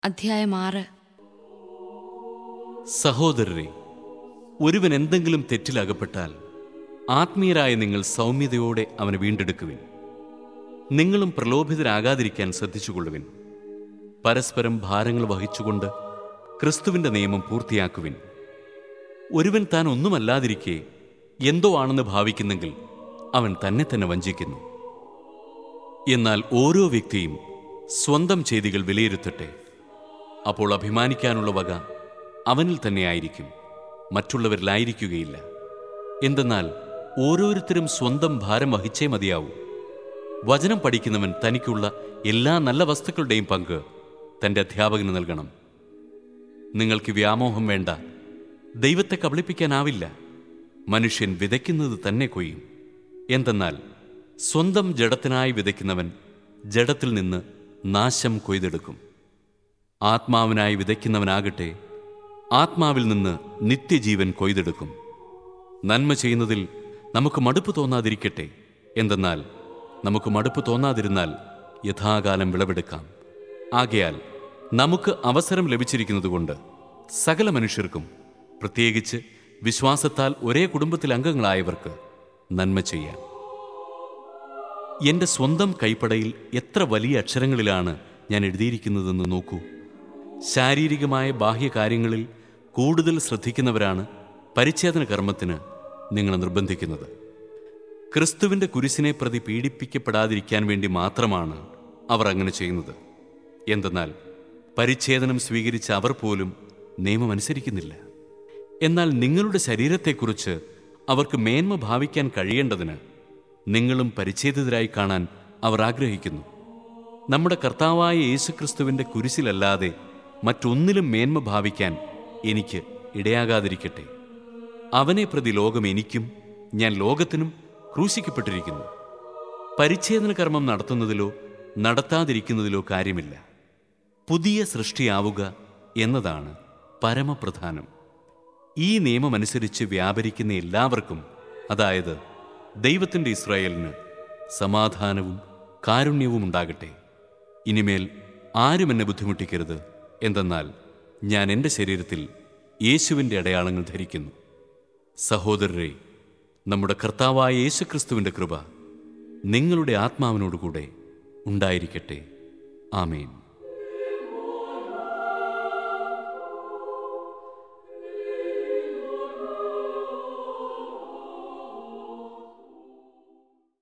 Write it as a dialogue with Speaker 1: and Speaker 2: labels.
Speaker 1: അധ്യായം ആറ്
Speaker 2: സഹോദരരെ ഒരുവൻ എന്തെങ്കിലും തെറ്റിലകപ്പെട്ടാൽ ആത്മീയരായ നിങ്ങൾ സൗമ്യതയോടെ അവനെ വീണ്ടെടുക്കുവിൻ നിങ്ങളും പ്രലോഭിതരാകാതിരിക്കാൻ ശ്രദ്ധിച്ചുകൊള്ളുവിൻ പരസ്പരം ഭാരങ്ങൾ വഹിച്ചുകൊണ്ട് ക്രിസ്തുവിന്റെ നിയമം പൂർത്തിയാക്കുവിൻ ഒരുവൻ താൻ ഒന്നുമല്ലാതിരിക്കെ എന്തോ ആണെന്ന് ഭാവിക്കുന്നെങ്കിൽ അവൻ തന്നെ തന്നെ വഞ്ചിക്കുന്നു എന്നാൽ ഓരോ വ്യക്തിയും സ്വന്തം ചെയ്തികൾ വിലയിരുത്തട്ടെ അപ്പോൾ അഭിമാനിക്കാനുള്ള വക അവനിൽ തന്നെയായിരിക്കും മറ്റുള്ളവരിലായിരിക്കുകയില്ല എന്തെന്നാൽ ഓരോരുത്തരും സ്വന്തം ഭാരം വഹിച്ചേ മതിയാവൂ വചനം പഠിക്കുന്നവൻ തനിക്കുള്ള എല്ലാ നല്ല വസ്തുക്കളുടെയും പങ്ക് തന്റെ അധ്യാപകന് നൽകണം നിങ്ങൾക്ക് വ്യാമോഹം വേണ്ട ദൈവത്തെ കബളിപ്പിക്കാനാവില്ല മനുഷ്യൻ വിതയ്ക്കുന്നത് തന്നെ കൊയ്യും എന്തെന്നാൽ സ്വന്തം ജഡത്തിനായി വിതയ്ക്കുന്നവൻ ജഡത്തിൽ നിന്ന് നാശം കൊയ്തെടുക്കും ആത്മാവിനായി വിതയ്ക്കുന്നവനാകട്ടെ ആത്മാവിൽ നിന്ന് നിത്യജീവൻ കൊയ്തെടുക്കും നന്മ ചെയ്യുന്നതിൽ നമുക്ക് മടുപ്പ് തോന്നാതിരിക്കട്ടെ എന്തെന്നാൽ നമുക്ക് മടുപ്പ് തോന്നാതിരുന്നാൽ യഥാകാലം വിളവെടുക്കാം ആകയാൽ നമുക്ക് അവസരം ലഭിച്ചിരിക്കുന്നതുകൊണ്ട് സകല മനുഷ്യർക്കും പ്രത്യേകിച്ച് വിശ്വാസത്താൽ ഒരേ കുടുംബത്തിൽ അംഗങ്ങളായവർക്ക് നന്മ ചെയ്യാം എന്റെ സ്വന്തം കൈപ്പടയിൽ എത്ര വലിയ അക്ഷരങ്ങളിലാണ് ഞാൻ എഴുതിയിരിക്കുന്നതെന്ന് നോക്കൂ ശാരീരികമായ ബാഹ്യകാര്യങ്ങളിൽ കൂടുതൽ ശ്രദ്ധിക്കുന്നവരാണ് പരിച്ഛേദന കർമ്മത്തിന് നിങ്ങൾ നിർബന്ധിക്കുന്നത് ക്രിസ്തുവിന്റെ കുരിശിനെ പ്രതി പീഡിപ്പിക്കപ്പെടാതിരിക്കാൻ വേണ്ടി മാത്രമാണ് അവർ അങ്ങനെ ചെയ്യുന്നത് എന്തെന്നാൽ പരിച്ഛേദനം സ്വീകരിച്ച അവർ പോലും നിയമം അനുസരിക്കുന്നില്ല എന്നാൽ നിങ്ങളുടെ ശരീരത്തെക്കുറിച്ച് അവർക്ക് മേന്മ ഭാവിക്കാൻ കഴിയേണ്ടതിന് നിങ്ങളും പരിച്ഛേദിതരായി കാണാൻ അവർ ആഗ്രഹിക്കുന്നു നമ്മുടെ കർത്താവായ യേശുക്രിസ്തുവിന്റെ കുരിശിലല്ലാതെ മറ്റൊന്നിലും മേന്മ ഭാവിക്കാൻ എനിക്ക് ഇടയാകാതിരിക്കട്ടെ അവനെ പ്രതി ലോകം എനിക്കും ഞാൻ ലോകത്തിനും ക്രൂശിക്കപ്പെട്ടിരിക്കുന്നു പരിച്ഛേദന കർമ്മം നടത്തുന്നതിലോ നടത്താതിരിക്കുന്നതിലോ കാര്യമില്ല പുതിയ സൃഷ്ടിയാവുക എന്നതാണ് പരമപ്രധാനം ഈ നിയമമനുസരിച്ച് വ്യാപരിക്കുന്ന എല്ലാവർക്കും അതായത് ദൈവത്തിൻ്റെ ഇസ്രായേലിന് സമാധാനവും കാരുണ്യവും ഉണ്ടാകട്ടെ ഇനിമേൽ ആരും എന്നെ ബുദ്ധിമുട്ടിക്കരുത് എന്തെന്നാൽ ഞാൻ എൻ്റെ ശരീരത്തിൽ യേശുവിൻ്റെ അടയാളങ്ങൾ ധരിക്കുന്നു സഹോദരരെ നമ്മുടെ കർത്താവായ യേശുക്രിസ്തുവിൻ്റെ കൃപ നിങ്ങളുടെ ആത്മാവിനോടുകൂടെ ഉണ്ടായിരിക്കട്ടെ ആമേൻ